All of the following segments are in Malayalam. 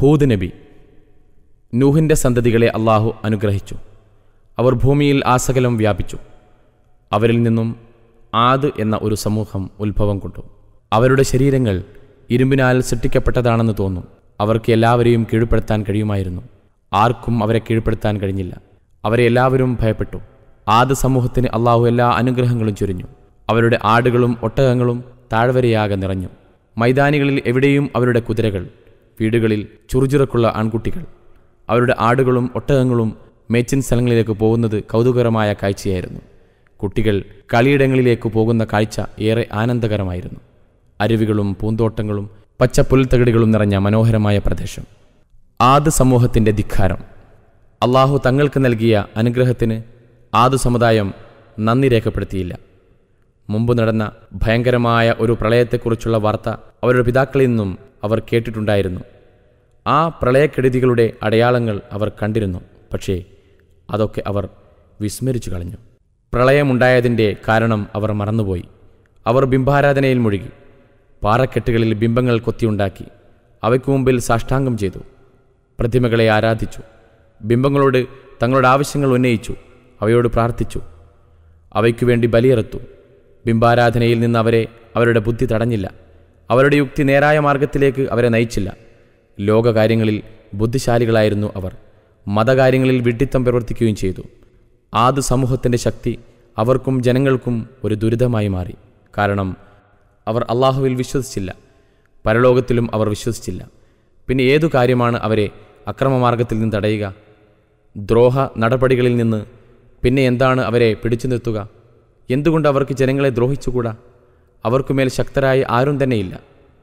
ഹൂദ് നബി നൂഹിൻ്റെ സന്തതികളെ അള്ളാഹു അനുഗ്രഹിച്ചു അവർ ഭൂമിയിൽ ആസകലം വ്യാപിച്ചു അവരിൽ നിന്നും ആദ് എന്ന ഒരു സമൂഹം ഉത്ഭവം കൊണ്ടു അവരുടെ ശരീരങ്ങൾ ഇരുമ്പിനാൽ സൃഷ്ടിക്കപ്പെട്ടതാണെന്ന് തോന്നും അവർക്ക് എല്ലാവരെയും കീഴ്പ്പെടുത്താൻ കഴിയുമായിരുന്നു ആർക്കും അവരെ കീഴ്പ്പെടുത്താൻ കഴിഞ്ഞില്ല അവരെ എല്ലാവരും ഭയപ്പെട്ടു ആദ് സമൂഹത്തിന് അള്ളാഹു എല്ലാ അനുഗ്രഹങ്ങളും ചൊരിഞ്ഞു അവരുടെ ആടുകളും ഒട്ടകങ്ങളും താഴ്വരയാകെ നിറഞ്ഞു മൈതാനികളിൽ എവിടെയും അവരുടെ കുതിരകൾ വീടുകളിൽ ചുറുചുറുക്കുള്ള ആൺകുട്ടികൾ അവരുടെ ആടുകളും ഒട്ടകങ്ങളും മേച്ചിൻ സ്ഥലങ്ങളിലേക്ക് പോകുന്നത് കൗതുകരമായ കാഴ്ചയായിരുന്നു കുട്ടികൾ കളിയിടങ്ങളിലേക്ക് പോകുന്ന കാഴ്ച ഏറെ ആനന്ദകരമായിരുന്നു അരുവികളും പൂന്തോട്ടങ്ങളും പച്ച പുൽത്തകിടികളും നിറഞ്ഞ മനോഹരമായ പ്രദേശം ആദ് സമൂഹത്തിൻ്റെ ധിക്കാരം അള്ളാഹു തങ്ങൾക്ക് നൽകിയ അനുഗ്രഹത്തിന് ആദ് സമുദായം നന്ദി രേഖപ്പെടുത്തിയില്ല മുമ്പ് നടന്ന ഭയങ്കരമായ ഒരു പ്രളയത്തെക്കുറിച്ചുള്ള വാർത്ത അവരുടെ പിതാക്കളിൽ നിന്നും അവർ കേട്ടിട്ടുണ്ടായിരുന്നു ആ പ്രളയക്കെടുതികളുടെ അടയാളങ്ങൾ അവർ കണ്ടിരുന്നു പക്ഷേ അതൊക്കെ അവർ വിസ്മരിച്ചു കളഞ്ഞു പ്രളയമുണ്ടായതിൻ്റെ കാരണം അവർ മറന്നുപോയി അവർ ബിംബാരാധനയിൽ മുഴുകി പാറക്കെട്ടുകളിൽ ബിംബങ്ങൾ കൊത്തിയുണ്ടാക്കി അവയ്ക്കു മുമ്പിൽ സാഷ്ടാംഗം ചെയ്തു പ്രതിമകളെ ആരാധിച്ചു ബിംബങ്ങളോട് തങ്ങളുടെ ആവശ്യങ്ങൾ ഉന്നയിച്ചു അവയോട് പ്രാർത്ഥിച്ചു അവയ്ക്കു വേണ്ടി ബലിയെറുത്തു ബിംബാരാധനയിൽ നിന്ന് അവരെ അവരുടെ ബുദ്ധി തടഞ്ഞില്ല അവരുടെ യുക്തി നേരായ മാർഗത്തിലേക്ക് അവരെ നയിച്ചില്ല ലോകകാര്യങ്ങളിൽ ബുദ്ധിശാലികളായിരുന്നു അവർ മതകാര്യങ്ങളിൽ വിഡ്ഢിത്തം പ്രവർത്തിക്കുകയും ചെയ്തു ആദ് സമൂഹത്തിൻ്റെ ശക്തി അവർക്കും ജനങ്ങൾക്കും ഒരു ദുരിതമായി മാറി കാരണം അവർ അള്ളാഹുവിൽ വിശ്വസിച്ചില്ല പരലോകത്തിലും അവർ വിശ്വസിച്ചില്ല പിന്നെ ഏതു കാര്യമാണ് അവരെ അക്രമമാർഗത്തിൽ നിന്ന് തടയുക ദ്രോഹ നടപടികളിൽ നിന്ന് പിന്നെ എന്താണ് അവരെ പിടിച്ചു നിർത്തുക എന്തുകൊണ്ട് അവർക്ക് ജനങ്ങളെ ദ്രോഹിച്ചുകൂടാ അവർക്കുമേൽ ശക്തരായ ആരും തന്നെയില്ല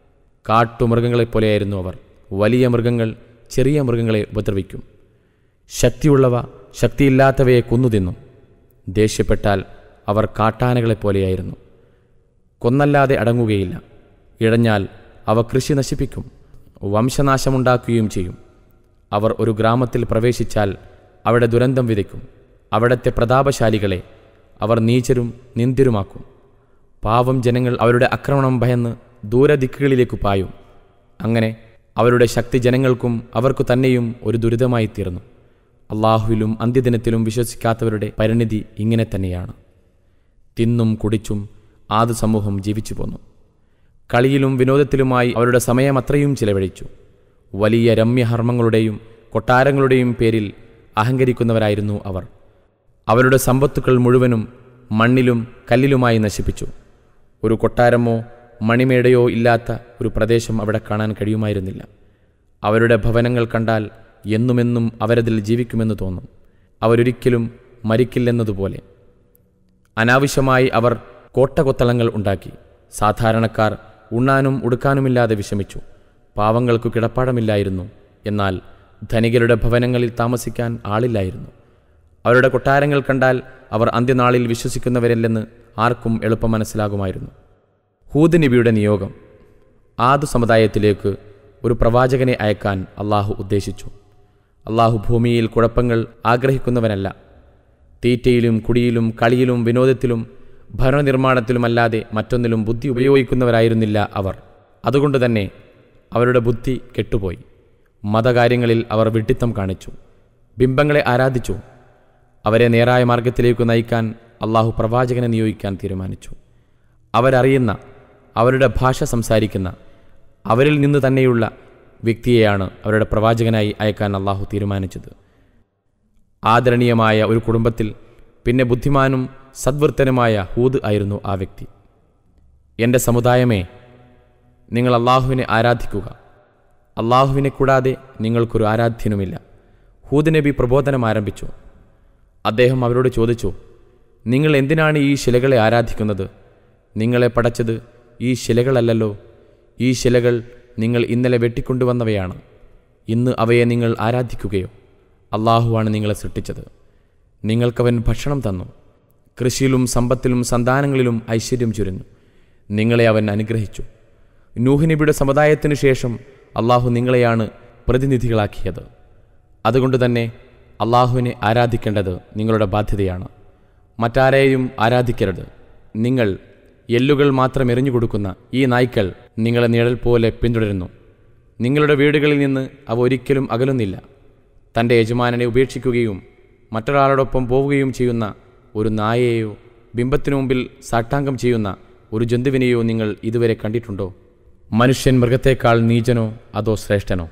കാട്ടുമൃഗങ്ങളെപ്പോലെയായിരുന്നു അവർ വലിയ മൃഗങ്ങൾ ചെറിയ മൃഗങ്ങളെ ഉപദ്രവിക്കും ശക്തിയുള്ളവ ശക്തിയില്ലാത്തവയെ കൊന്നുതിന്നും ദേഷ്യപ്പെട്ടാൽ അവർ കാട്ടാനകളെപ്പോലെയായിരുന്നു കൊന്നല്ലാതെ അടങ്ങുകയില്ല ഇഴഞ്ഞാൽ അവ കൃഷി നശിപ്പിക്കും വംശനാശമുണ്ടാക്കുകയും ചെയ്യും അവർ ഒരു ഗ്രാമത്തിൽ പ്രവേശിച്ചാൽ അവിടെ ദുരന്തം വിതയ്ക്കും അവിടത്തെ പ്രതാപശാലികളെ അവർ നീചരും നിന്ദ്യരുമാക്കും പാവം ജനങ്ങൾ അവരുടെ ആക്രമണം ഭയന്ന് ദൂരദിക്കുകളിലേക്ക് പായും അങ്ങനെ അവരുടെ ശക്തി ജനങ്ങൾക്കും അവർക്കു തന്നെയും ഒരു ദുരിതമായി തീർന്നു അള്ളാഹുവിലും അന്ത്യദിനത്തിലും വിശ്വസിക്കാത്തവരുടെ പരിണിതി ഇങ്ങനെ തന്നെയാണ് തിന്നും കുടിച്ചും ആദ് സമൂഹം ജീവിച്ചു പോന്നു കളിയിലും വിനോദത്തിലുമായി അവരുടെ സമയം അത്രയും ചിലവഴിച്ചു വലിയ രമ്യഹർമ്മങ്ങളുടെയും കൊട്ടാരങ്ങളുടെയും പേരിൽ അഹങ്കരിക്കുന്നവരായിരുന്നു അവർ അവരുടെ സമ്പത്തുക്കൾ മുഴുവനും മണ്ണിലും കല്ലിലുമായി നശിപ്പിച്ചു ഒരു കൊട്ടാരമോ മണിമേടയോ ഇല്ലാത്ത ഒരു പ്രദേശം അവിടെ കാണാൻ കഴിയുമായിരുന്നില്ല അവരുടെ ഭവനങ്ങൾ കണ്ടാൽ എന്നുമെന്നും അവരതിൽ ജീവിക്കുമെന്ന് തോന്നും അവരൊരിക്കലും മരിക്കില്ലെന്നതുപോലെ അനാവശ്യമായി അവർ കോട്ടകൊത്തളങ്ങൾ ഉണ്ടാക്കി സാധാരണക്കാർ ഉണ്ണാനും ഉടുക്കാനുമില്ലാതെ വിഷമിച്ചു പാവങ്ങൾക്കു കിടപ്പാടമില്ലായിരുന്നു എന്നാൽ ധനികരുടെ ഭവനങ്ങളിൽ താമസിക്കാൻ ആളില്ലായിരുന്നു അവരുടെ കൊട്ടാരങ്ങൾ കണ്ടാൽ അവർ അന്ത്യനാളിൽ വിശ്വസിക്കുന്നവരല്ലെന്ന് ആർക്കും എളുപ്പം മനസ്സിലാകുമായിരുന്നു ഹൂദ് നബിയുടെ നിയോഗം ആദു സമുദായത്തിലേക്ക് ഒരു പ്രവാചകനെ അയക്കാൻ അള്ളാഹു ഉദ്ദേശിച്ചു അള്ളാഹു ഭൂമിയിൽ കുഴപ്പങ്ങൾ ആഗ്രഹിക്കുന്നവനല്ല തീറ്റയിലും കുടിയിലും കളിയിലും വിനോദത്തിലും ഭരണനിർമ്മാണത്തിലുമല്ലാതെ മറ്റൊന്നിലും ബുദ്ധി ഉപയോഗിക്കുന്നവരായിരുന്നില്ല അവർ അതുകൊണ്ട് തന്നെ അവരുടെ ബുദ്ധി കെട്ടുപോയി മതകാര്യങ്ങളിൽ അവർ വിഡ്ഢിത്തം കാണിച്ചു ബിംബങ്ങളെ ആരാധിച്ചു അവരെ നേരായ മാർഗത്തിലേക്ക് നയിക്കാൻ അള്ളാഹു പ്രവാചകനെ നിയോഗിക്കാൻ തീരുമാനിച്ചു അവരറിയുന്ന അവരുടെ ഭാഷ സംസാരിക്കുന്ന അവരിൽ നിന്ന് തന്നെയുള്ള വ്യക്തിയെയാണ് അവരുടെ പ്രവാചകനായി അയക്കാൻ അള്ളാഹു തീരുമാനിച്ചത് ആദരണീയമായ ഒരു കുടുംബത്തിൽ പിന്നെ ബുദ്ധിമാനും സദ്വൃത്തനുമായ ഹൂദ് ആയിരുന്നു ആ വ്യക്തി എൻ്റെ സമുദായമേ നിങ്ങൾ അള്ളാഹുവിനെ ആരാധിക്കുക അള്ളാഹുവിനെ കൂടാതെ നിങ്ങൾക്കൊരു ആരാധ്യനുമില്ല ഹൂദ് നബി പ്രബോധനം ആരംഭിച്ചു അദ്ദേഹം അവരോട് ചോദിച്ചു നിങ്ങൾ എന്തിനാണ് ഈ ശിലകളെ ആരാധിക്കുന്നത് നിങ്ങളെ പടച്ചത് ഈ ശിലകളല്ലല്ലോ ഈ ശിലകൾ നിങ്ങൾ ഇന്നലെ വെട്ടിക്കൊണ്ടുവന്നവയാണ് ഇന്ന് അവയെ നിങ്ങൾ ആരാധിക്കുകയോ അള്ളാഹുവാണ് നിങ്ങളെ സൃഷ്ടിച്ചത് നിങ്ങൾക്കവൻ ഭക്ഷണം തന്നു കൃഷിയിലും സമ്പത്തിലും സന്താനങ്ങളിലും ഐശ്വര്യം ചുരുന്നു നിങ്ങളെ അവൻ അനുഗ്രഹിച്ചു നൂഹിനിബിയുടെ സമുദായത്തിനു ശേഷം അള്ളാഹു നിങ്ങളെയാണ് പ്രതിനിധികളാക്കിയത് അതുകൊണ്ട് തന്നെ അള്ളാഹുവിനെ ആരാധിക്കേണ്ടത് നിങ്ങളുടെ ബാധ്യതയാണ് മറ്റാരെയും ആരാധിക്കരുത് നിങ്ങൾ എല്ലുകൾ മാത്രം എറിഞ്ഞു കൊടുക്കുന്ന ഈ നായ്ക്കൾ നിങ്ങളെ നിഴൽ പോലെ പിന്തുടരുന്നു നിങ്ങളുടെ വീടുകളിൽ നിന്ന് അവ ഒരിക്കലും അകലുന്നില്ല തൻ്റെ യജമാനനെ ഉപേക്ഷിക്കുകയും മറ്റൊരാളോടൊപ്പം പോവുകയും ചെയ്യുന്ന ഒരു നായയെയോ ബിംബത്തിനു മുമ്പിൽ സാഷ്ടാംഗം ചെയ്യുന്ന ഒരു ജന്തുവിനെയോ നിങ്ങൾ ഇതുവരെ കണ്ടിട്ടുണ്ടോ മനുഷ്യൻ മൃഗത്തേക്കാൾ നീചനോ അതോ ശ്രേഷ്ഠനോ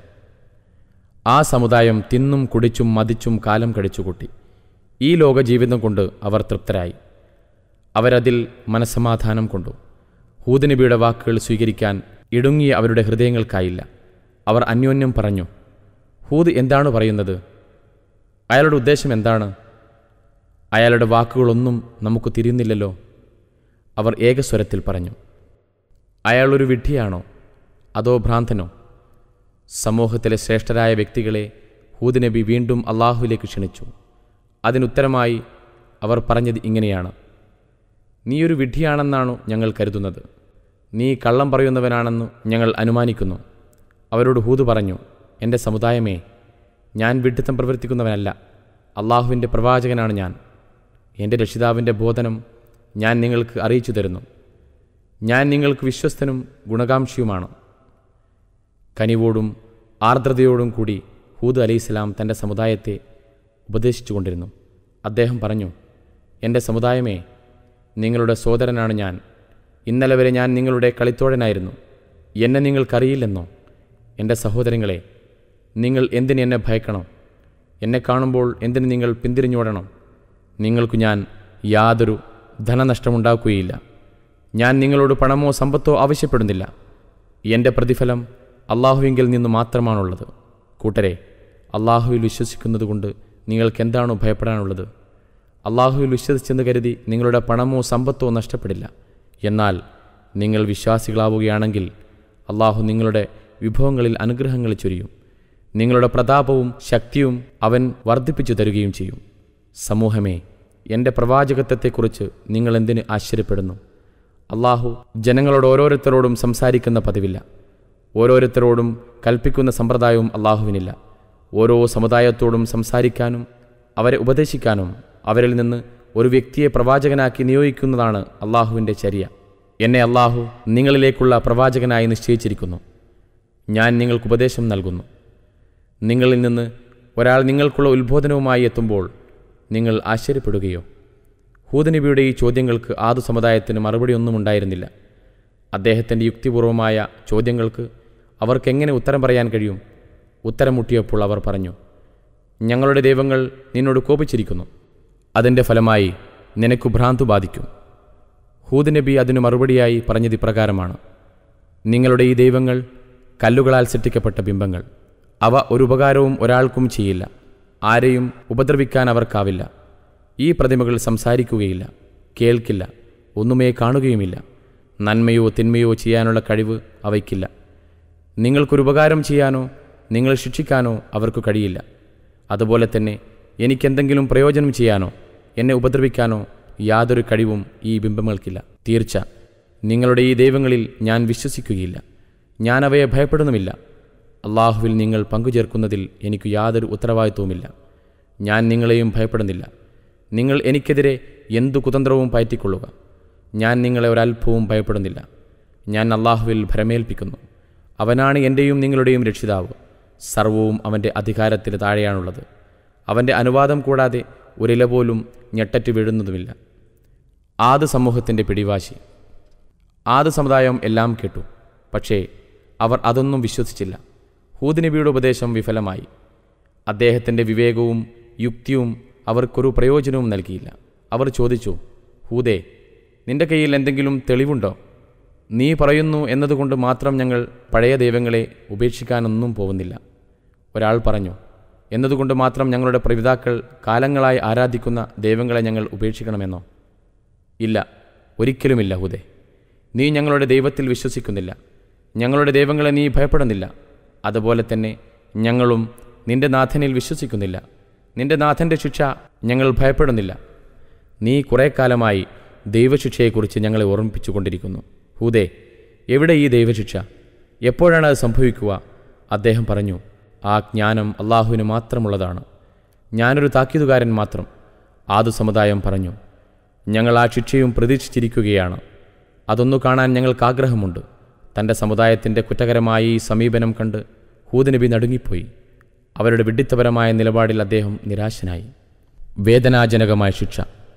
ആ സമുദായം തിന്നും കുടിച്ചും മതിച്ചും കാലം കഴിച്ചുകൂട്ടി ഈ ലോക ജീവിതം കൊണ്ട് അവർ തൃപ്തരായി അവരതിൽ മനസമാധാനം കൊണ്ടു ഹൂദനബിയുടെ വാക്കുകൾ സ്വീകരിക്കാൻ ഇടുങ്ങിയ അവരുടെ ഹൃദയങ്ങൾക്കായില്ല അവർ അന്യോന്യം പറഞ്ഞു ഹൂദ് എന്താണ് പറയുന്നത് അയാളുടെ ഉദ്ദേശം എന്താണ് അയാളുടെ വാക്കുകളൊന്നും നമുക്ക് തിരിയുന്നില്ലല്ലോ അവർ ഏകസ്വരത്തിൽ പറഞ്ഞു അയാളൊരു വിഡ്ഢിയാണോ അതോ ഭ്രാന്തനോ സമൂഹത്തിലെ ശ്രേഷ്ഠരായ വ്യക്തികളെ ഹൂദ് നബി വീണ്ടും അള്ളാഹുവിലേക്ക് ക്ഷണിച്ചു അതിനുത്തരമായി അവർ പറഞ്ഞത് ഇങ്ങനെയാണ് നീയൊരു വിഡ്ഢിയാണെന്നാണോ ഞങ്ങൾ കരുതുന്നത് നീ കള്ളം പറയുന്നവനാണെന്ന് ഞങ്ങൾ അനുമാനിക്കുന്നു അവരോട് ഹൂദ് പറഞ്ഞു എൻ്റെ സമുദായമേ ഞാൻ വിഡ്ഢിത്തം പ്രവർത്തിക്കുന്നവനല്ല അള്ളാഹുവിൻ്റെ പ്രവാചകനാണ് ഞാൻ എൻ്റെ രക്ഷിതാവിൻ്റെ ബോധനം ഞാൻ നിങ്ങൾക്ക് അറിയിച്ചു തരുന്നു ഞാൻ നിങ്ങൾക്ക് വിശ്വസ്തനും ഗുണകാംക്ഷിയുമാണ് കനിവോടും ആർദ്രതയോടും കൂടി ഹൂദ് അലൈഹിസ്ലാം തൻ്റെ സമുദായത്തെ ഉപദേശിച്ചുകൊണ്ടിരുന്നു അദ്ദേഹം പറഞ്ഞു എൻ്റെ സമുദായമേ നിങ്ങളുടെ സോദരനാണ് ഞാൻ ഇന്നലെ വരെ ഞാൻ നിങ്ങളുടെ കളിത്തോഴനായിരുന്നു എന്നെ നിങ്ങൾക്കറിയില്ലെന്നോ എൻ്റെ സഹോദരങ്ങളെ നിങ്ങൾ എന്തിന് എന്നെ ഭയക്കണം എന്നെ കാണുമ്പോൾ എന്തിന് നിങ്ങൾ പിന്തിരിഞ്ഞോടണം നിങ്ങൾക്കു ഞാൻ യാതൊരു ധനനഷ്ടമുണ്ടാക്കുകയില്ല ഞാൻ നിങ്ങളോട് പണമോ സമ്പത്തോ ആവശ്യപ്പെടുന്നില്ല എൻ്റെ പ്രതിഫലം അള്ളാഹുവിങ്കിൽ നിന്ന് മാത്രമാണുള്ളത് കൂട്ടരെ അള്ളാഹുവിൽ വിശ്വസിക്കുന്നതുകൊണ്ട് നിങ്ങൾക്ക് എന്താണോ ഭയപ്പെടാനുള്ളത് അള്ളാഹുവിൽ വിശ്വസിച്ചെന്ന് കരുതി നിങ്ങളുടെ പണമോ സമ്പത്തോ നഷ്ടപ്പെടില്ല എന്നാൽ നിങ്ങൾ വിശ്വാസികളാവുകയാണെങ്കിൽ അള്ളാഹു നിങ്ങളുടെ വിഭവങ്ങളിൽ അനുഗ്രഹങ്ങൾ ചൊരിയും നിങ്ങളുടെ പ്രതാപവും ശക്തിയും അവൻ വർദ്ധിപ്പിച്ചു തരുകയും ചെയ്യും സമൂഹമേ എൻ്റെ പ്രവാചകത്വത്തെക്കുറിച്ച് നിങ്ങൾ എന്തിന് ആശ്ചര്യപ്പെടുന്നു അള്ളാഹു ജനങ്ങളോട് ഓരോരുത്തരോടും സംസാരിക്കുന്ന പതിവില്ല ഓരോരുത്തരോടും കൽപ്പിക്കുന്ന സമ്പ്രദായവും അള്ളാഹുവിനില്ല ഓരോ സമുദായത്തോടും സംസാരിക്കാനും അവരെ ഉപദേശിക്കാനും അവരിൽ നിന്ന് ഒരു വ്യക്തിയെ പ്രവാചകനാക്കി നിയോഗിക്കുന്നതാണ് അള്ളാഹുവിൻ്റെ ചര്യ എന്നെ അള്ളാഹു നിങ്ങളിലേക്കുള്ള പ്രവാചകനായി നിശ്ചയിച്ചിരിക്കുന്നു ഞാൻ നിങ്ങൾക്ക് ഉപദേശം നൽകുന്നു നിങ്ങളിൽ നിന്ന് ഒരാൾ നിങ്ങൾക്കുള്ള ഉത്ബോധനവുമായി എത്തുമ്പോൾ നിങ്ങൾ ആശ്ചര്യപ്പെടുകയോ ഹൂദനബിയുടെ ഈ ചോദ്യങ്ങൾക്ക് ആദു സമുദായത്തിന് മറുപടിയൊന്നും ഉണ്ടായിരുന്നില്ല അദ്ദേഹത്തിൻ്റെ യുക്തിപൂർവമായ ചോദ്യങ്ങൾക്ക് അവർക്കെങ്ങനെ ഉത്തരം പറയാൻ കഴിയും ഉത്തരം മുട്ടിയപ്പോൾ അവർ പറഞ്ഞു ഞങ്ങളുടെ ദൈവങ്ങൾ നിന്നോട് കോപിച്ചിരിക്കുന്നു അതിൻ്റെ ഫലമായി നിനക്കു ഭ്രാന്തു ബാധിക്കും ഹൂദ് നബി അതിനു മറുപടിയായി പറഞ്ഞത് ഇപ്രകാരമാണ് നിങ്ങളുടെ ഈ ദൈവങ്ങൾ കല്ലുകളാൽ സൃഷ്ടിക്കപ്പെട്ട ബിംബങ്ങൾ അവ ഒരു ഉപകാരവും ഒരാൾക്കും ചെയ്യില്ല ആരെയും ഉപദ്രവിക്കാൻ അവർക്കാവില്ല ഈ പ്രതിമകൾ സംസാരിക്കുകയില്ല കേൾക്കില്ല ഒന്നുമേ കാണുകയുമില്ല നന്മയോ തിന്മയോ ചെയ്യാനുള്ള കഴിവ് അവയ്ക്കില്ല നിങ്ങൾക്കൊരു ഉപകാരം ചെയ്യാനോ നിങ്ങൾ ശിക്ഷിക്കാനോ അവർക്ക് കഴിയില്ല അതുപോലെ തന്നെ എനിക്കെന്തെങ്കിലും പ്രയോജനം ചെയ്യാനോ എന്നെ ഉപദ്രവിക്കാനോ യാതൊരു കഴിവും ഈ ബിംബങ്ങൾക്കില്ല തീർച്ച നിങ്ങളുടെ ഈ ദൈവങ്ങളിൽ ഞാൻ വിശ്വസിക്കുകയില്ല ഞാൻ അവയെ ഭയപ്പെടുന്നുമില്ല അള്ളാഹുവിൽ നിങ്ങൾ പങ്കുചേർക്കുന്നതിൽ എനിക്ക് യാതൊരു ഉത്തരവാദിത്വവുമില്ല ഞാൻ നിങ്ങളെയും ഭയപ്പെടുന്നില്ല നിങ്ങൾ എനിക്കെതിരെ എന്തു കുതന്ത്രവും പയറ്റിക്കൊള്ളുക ഞാൻ നിങ്ങളെ ഒരല്പവും ഭയപ്പെടുന്നില്ല ഞാൻ അള്ളാഹുവിൽ ഭരമേൽപ്പിക്കുന്നു അവനാണ് എൻ്റെയും നിങ്ങളുടെയും രക്ഷിതാവ് സർവവും അവൻ്റെ അധികാരത്തിന് താഴെയാണുള്ളത് അവൻ്റെ അനുവാദം കൂടാതെ ഒരില പോലും ഞെട്ടറ്റ് വീഴുന്നതുമില്ല ആദ് സമൂഹത്തിൻ്റെ പിടിവാശി ആദ് സമുദായം എല്ലാം കേട്ടു പക്ഷേ അവർ അതൊന്നും വിശ്വസിച്ചില്ല ഹൂദ് നബിയുടെ ഉപദേശം വിഫലമായി അദ്ദേഹത്തിൻ്റെ വിവേകവും യുക്തിയും അവർക്കൊരു പ്രയോജനവും നൽകിയില്ല അവർ ചോദിച്ചു ഹൂദേ നിന്റെ കയ്യിൽ എന്തെങ്കിലും തെളിവുണ്ടോ നീ പറയുന്നു എന്നതുകൊണ്ട് മാത്രം ഞങ്ങൾ പഴയ ദൈവങ്ങളെ ഉപേക്ഷിക്കാനൊന്നും പോകുന്നില്ല ഒരാൾ പറഞ്ഞു എന്നതുകൊണ്ട് മാത്രം ഞങ്ങളുടെ പ്രവിതാക്കൾ കാലങ്ങളായി ആരാധിക്കുന്ന ദൈവങ്ങളെ ഞങ്ങൾ ഉപേക്ഷിക്കണമെന്നോ ഇല്ല ഒരിക്കലുമില്ല ഹുദേ നീ ഞങ്ങളുടെ ദൈവത്തിൽ വിശ്വസിക്കുന്നില്ല ഞങ്ങളുടെ ദൈവങ്ങളെ നീ ഭയപ്പെടുന്നില്ല അതുപോലെ തന്നെ ഞങ്ങളും നിന്റെ നാഥനിൽ വിശ്വസിക്കുന്നില്ല നിന്റെ നാഥൻ്റെ ശിക്ഷ ഞങ്ങൾ ഭയപ്പെടുന്നില്ല നീ കുറേ കാലമായി ദൈവശിക്ഷയെക്കുറിച്ച് ഞങ്ങളെ ഓർമ്മിപ്പിച്ചുകൊണ്ടിരിക്കുന്നു ഹൂദേ എവിടെ ഈ ദൈവശിക്ഷ എപ്പോഴാണ് അത് സംഭവിക്കുക അദ്ദേഹം പറഞ്ഞു ആ ജ്ഞാനം അള്ളാഹുവിന് മാത്രമുള്ളതാണ് ഞാനൊരു താക്കീതുകാരൻ മാത്രം ആദു സമുദായം പറഞ്ഞു ഞങ്ങൾ ആ ശിക്ഷയും പ്രതീക്ഷിച്ചിരിക്കുകയാണ് അതൊന്നു കാണാൻ ഞങ്ങൾക്ക് ആഗ്രഹമുണ്ട് തൻ്റെ സമുദായത്തിൻ്റെ കുറ്റകരമായ ഈ സമീപനം കണ്ട് ഹൂദ് നബി നടുങ്ങിപ്പോയി അവരുടെ വിഡ്ഢിത്തപരമായ നിലപാടിൽ അദ്ദേഹം നിരാശനായി വേദനാജനകമായ ശിക്ഷ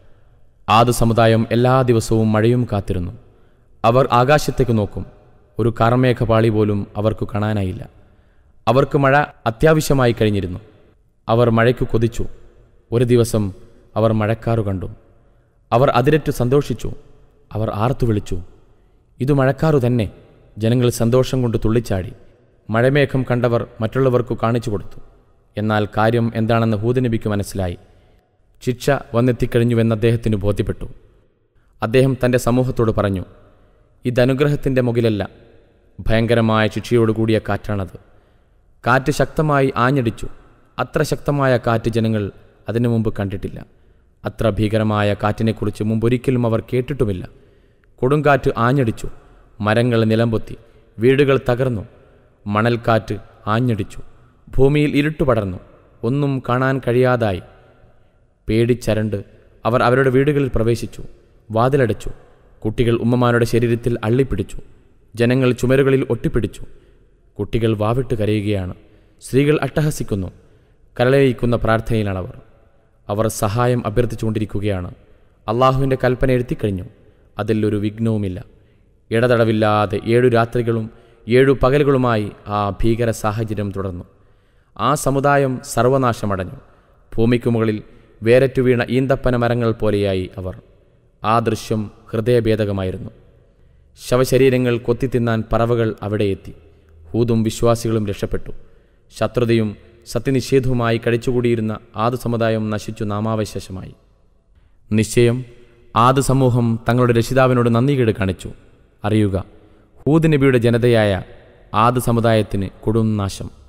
ആദ് സമുദായം എല്ലാ ദിവസവും മഴയും കാത്തിരുന്നു അവർ ആകാശത്തേക്ക് നോക്കും ഒരു കർമേഘപാളി പോലും അവർക്ക് കാണാനായില്ല അവർക്ക് മഴ അത്യാവശ്യമായി കഴിഞ്ഞിരുന്നു അവർ മഴയ്ക്ക് കൊതിച്ചു ഒരു ദിവസം അവർ മഴക്കാറു കണ്ടു അവർ അതിരറ്റു സന്തോഷിച്ചു അവർ ആർത്തു വിളിച്ചു ഇതു മഴക്കാറു തന്നെ ജനങ്ങൾ സന്തോഷം കൊണ്ട് തുള്ളിച്ചാടി മഴമേഘം കണ്ടവർ മറ്റുള്ളവർക്കു കാണിച്ചു കൊടുത്തു എന്നാൽ കാര്യം എന്താണെന്ന് ഹൂദനബിക്ക് മനസ്സിലായി ശിക്ഷ വന്നെത്തിക്കഴിഞ്ഞുവെന്ന് അദ്ദേഹത്തിന് ബോധ്യപ്പെട്ടു അദ്ദേഹം തൻ്റെ സമൂഹത്തോട് പറഞ്ഞു ഇതനുഗ്രഹത്തിൻ്റെ മുകിലല്ല ഭയങ്കരമായ ശിക്ഷയോടുകൂടിയ കാറ്റാണത് കാറ്റ് ശക്തമായി ആഞ്ഞടിച്ചു അത്ര ശക്തമായ കാറ്റ് ജനങ്ങൾ അതിനു മുമ്പ് കണ്ടിട്ടില്ല അത്ര ഭീകരമായ കാറ്റിനെക്കുറിച്ച് മുമ്പൊരിക്കലും അവർ കേട്ടിട്ടുമില്ല കൊടുങ്കാറ്റ് ആഞ്ഞടിച്ചു മരങ്ങൾ നിലംപൊത്തി വീടുകൾ തകർന്നു മണൽക്കാറ്റ് ആഞ്ഞടിച്ചു ഭൂമിയിൽ ഇരുട്ടു പടർന്നു ഒന്നും കാണാൻ കഴിയാതായി പേടിച്ചരണ്ട് അവർ അവരുടെ വീടുകളിൽ പ്രവേശിച്ചു വാതിലടച്ചു കുട്ടികൾ ഉമ്മമാരുടെ ശരീരത്തിൽ അള്ളിപ്പിടിച്ചു ജനങ്ങൾ ചുമരുകളിൽ ഒട്ടിപ്പിടിച്ചു കുട്ടികൾ വാവിട്ട് കരയുകയാണ് സ്ത്രീകൾ അട്ടഹസിക്കുന്നു കരളയിക്കുന്ന പ്രാർത്ഥനയിലാണവർ അവർ സഹായം അഭ്യർത്ഥിച്ചുകൊണ്ടിരിക്കുകയാണ് അള്ളാഹുവിൻ്റെ കൽപ്പന എഴുത്തിക്കഴിഞ്ഞു അതിൽ ഒരു വിഘ്നവുമില്ല ഇടതടവില്ലാതെ ഏഴു രാത്രികളും ഏഴു പകലുകളുമായി ആ ഭീകര സാഹചര്യം തുടർന്നു ആ സമുദായം സർവനാശമടഞ്ഞു ഭൂമിക്കു മുകളിൽ വേരറ്റു വീണ ഈന്തപ്പന മരങ്ങൾ പോലെയായി അവർ ആ ദൃശ്യം ഹൃദയഭേദകമായിരുന്നു ശവശരീരങ്ങൾ കൊത്തിത്തിന്നാൻ പറവകൾ അവിടെ എത്തി ഹൂദും വിശ്വാസികളും രക്ഷപ്പെട്ടു ശത്രുതയും സത്യനിഷേധവുമായി കഴിച്ചുകൂടിയിരുന്ന ആദ് സമുദായം നശിച്ചു നാമാവശേഷമായി നിശ്ചയം ആദ് സമൂഹം തങ്ങളുടെ രക്ഷിതാവിനോട് നന്ദികേട് കാണിച്ചു അറിയുക ഹൂദ് നബിയുടെ ജനതയായ ആദ് സമുദായത്തിന് കൊടും നാശം